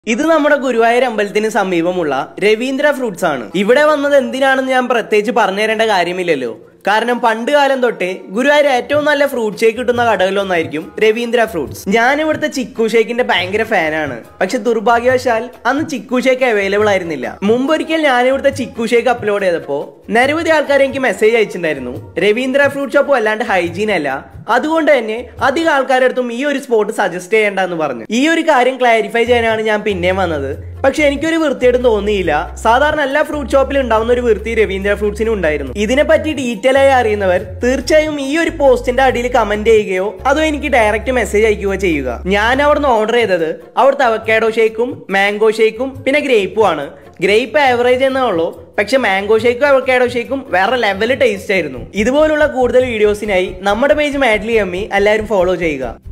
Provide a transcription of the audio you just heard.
ഇത് നമ്മുടെ ഗുരുവായൂർ അമ്പലത്തിന് സമീപമുള്ള രവീന്ദ്ര ഫ്രൂട്ട്സ് ആണ് ഇവിടെ വന്നത് എന്തിനാണെന്ന് ഞാൻ പ്രത്യേകിച്ച് പറഞ്ഞു തരേണ്ട കാര്യമില്ലല്ലോ കാരണം പണ്ട് കാലം തൊട്ടേ ഗുരുവായൂർ ഏറ്റവും നല്ല ഫ്രൂട്ട് ഷേക്ക് കിട്ടുന്ന കടകളിലൊന്നായിരിക്കും രവീന്ദ്ര ഫ്രൂട്ട്സ് ഞാൻ ഇവിടുത്തെ ചിക്കു ഷേക്കിന്റെ ഭയങ്കര ഫാനാണ് പക്ഷെ ദുർഭാഗ്യവശാൽ അന്ന് ചിക്കു ഷേക്ക് അവൈലബിൾ ആയിരുന്നില്ല മുമ്പൊരിക്കൽ ഞാൻ ഇവിടുത്തെ ചിക്കു ഷേക്ക് അപ്ലോഡ് ചെയ്തപ്പോ നിരവധി ആൾക്കാർ എനിക്ക് മെസ്സേജ് അയച്ചിട്ടുണ്ടായിരുന്നു രവീന്ദ്ര ഫ്രൂട്ട് ഷോപ്പ് അല്ലാണ്ട് ഹൈജീൻ അല്ല അതുകൊണ്ട് തന്നെ അധികം ആൾക്കാരുടെ അടുത്തും ഈ ഒരു സ്പോട്ട് സജസ്റ്റ് ചെയ്യേണ്ട എന്ന് പറഞ്ഞു ഈ ഒരു കാര്യം ക്ലാരിഫൈ ചെയ്യാനാണ് ഞാൻ പിന്നെയും വന്നത് പക്ഷെ എനിക്കൊരു വൃത്തിയായിട്ടും തോന്നിയില്ല സാധാരണ എല്ലാ ഫ്രൂട്ട് ഷോപ്പിലും ഉണ്ടാവുന്ന ഒരു വൃത്തി രവീന്ദ്ര ഫ്രൂട്ട്സിനും ഉണ്ടായിരുന്നു ഇതിനെപ്പറ്റി ഡീറ്റെയിൽ ആയി അറിയുന്നവർ തീർച്ചയായും ഈ ഒരു പോസ്റ്റിന്റെ അടിയിൽ കമന്റ് ചെയ്യുകയോ അതോ എനിക്ക് ഡയറക്റ്റ് മെസ്സേജ് അയക്കുകയോ ചെയ്യുക ഞാൻ അവിടുന്ന് ഓർഡർ ചെയ്തത് അവിടുത്തെ അവക്കാഡോ ഷേക്കും മാംഗോ ഷേക്കും പിന്നെ ഗ്രേപ്പും ആണ് ഗ്രേപ്പ് ആവറേജ് എന്നേ ഉള്ളൂ പക്ഷെ മാംഗോ ഷേക്കും അവക്കാഡോ ഷേക്കും വേറെ ലെവൽ ടേസ്റ്റ് ആയിരുന്നു ഇതുപോലുള്ള കൂടുതൽ വീഡിയോസിനായി നമ്മുടെ പേജ് മാഡ്ലി അമ്മി എല്ലാവരും ഫോളോ ചെയ്യുക